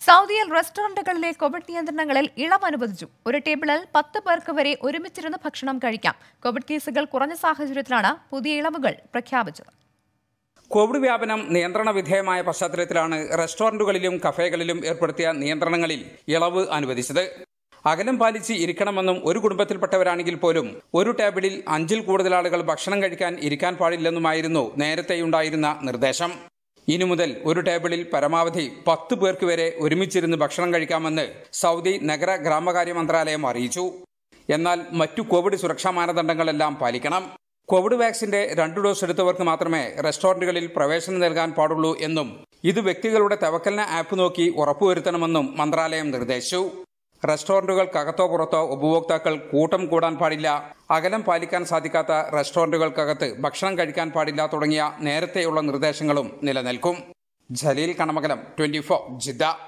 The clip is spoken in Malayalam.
സൗദിയിൽ റെസ്റ്റോറന്റുകളിലെ കോവിഡ് നിയന്ത്രണങ്ങളിൽ ഇളവ് അനുവദിച്ചു ഒരു ടേബിളിൽ പത്ത് പേർക്ക് വരെ ഒരുമിച്ചിരുന്ന് ഭക്ഷണം കഴിക്കാം കോവിഡ് കേസുകൾ കുറഞ്ഞ സാഹചര്യത്തിലാണ് പുതിയ ഇളവുകൾ പ്രഖ്യാപിച്ചത് കോവിഡ് വ്യാപനം നിയന്ത്രണ വിധേയമായ പശ്ചാത്തലത്തിലാണ് റെസ്റ്റോറന്റുകളിലും കഫേകളിലും ഏർപ്പെടുത്തിയ നിയന്ത്രണങ്ങളിൽ ഇളവ് അനുവദിച്ചത് അകലം പാലിച്ച് ഇരിക്കണമെന്നും ഒരു കുടുംബത്തിൽപ്പെട്ടവരാണെങ്കിൽ പോലും ഒരു ടേബിളിൽ അഞ്ചിൽ കൂടുതൽ ആളുകൾ ഭക്ഷണം കഴിക്കാൻ ഇരിക്കാൻ പാടില്ലെന്നുമായിരുന്നു നേരത്തെയുണ്ടായിരുന്ന നിർദ്ദേശം ഇനി മുതൽ ഒരു ടേബിളിൽ പരമാവധി പത്ത് പേർക്ക് വരെ ഒരുമിച്ചിരുന്ന് ഭക്ഷണം കഴിക്കാമെന്ന് സൗദി നഗര ഗ്രാമകാര്യ മന്ത്രാലയം അറിയിച്ചു എന്നാൽ മറ്റു കോവിഡ് സുരക്ഷാ മാനദണ്ഡങ്ങളെല്ലാം പാലിക്കണം കോവിഡ് വാക്സിന്റെ രണ്ടു ഡോസ് എടുത്തവർക്ക് മാത്രമേ റെസ്റ്റോറന്റുകളിൽ പ്രവേശനം നൽകാൻ പാടുള്ളൂ എന്നും ഇത് വ്യക്തികളുടെ തവക്കലിന ആപ്പ് നോക്കി ഉറപ്പുവരുത്തണമെന്നും മന്ത്രാലയം നിർദ്ദേശിച്ചു റെസ്റ്റോറന്റുകൾക്കകത്തോ പുറത്തോ ഉപഭോക്താക്കൾ കൂട്ടം കൂടാൻ പാടില്ല അകലം പാലിക്കാൻ സാധിക്കാത്ത റെസ്റ്റോറന്റുകൾക്കകത്ത് ഭക്ഷണം കഴിക്കാൻ പാടില്ല തുടങ്ങിയ നേരത്തെയുള്ള നിർദ്ദേശങ്ങളും നിലനിൽക്കും Jaleel Kanamakalam twenty four Jeddah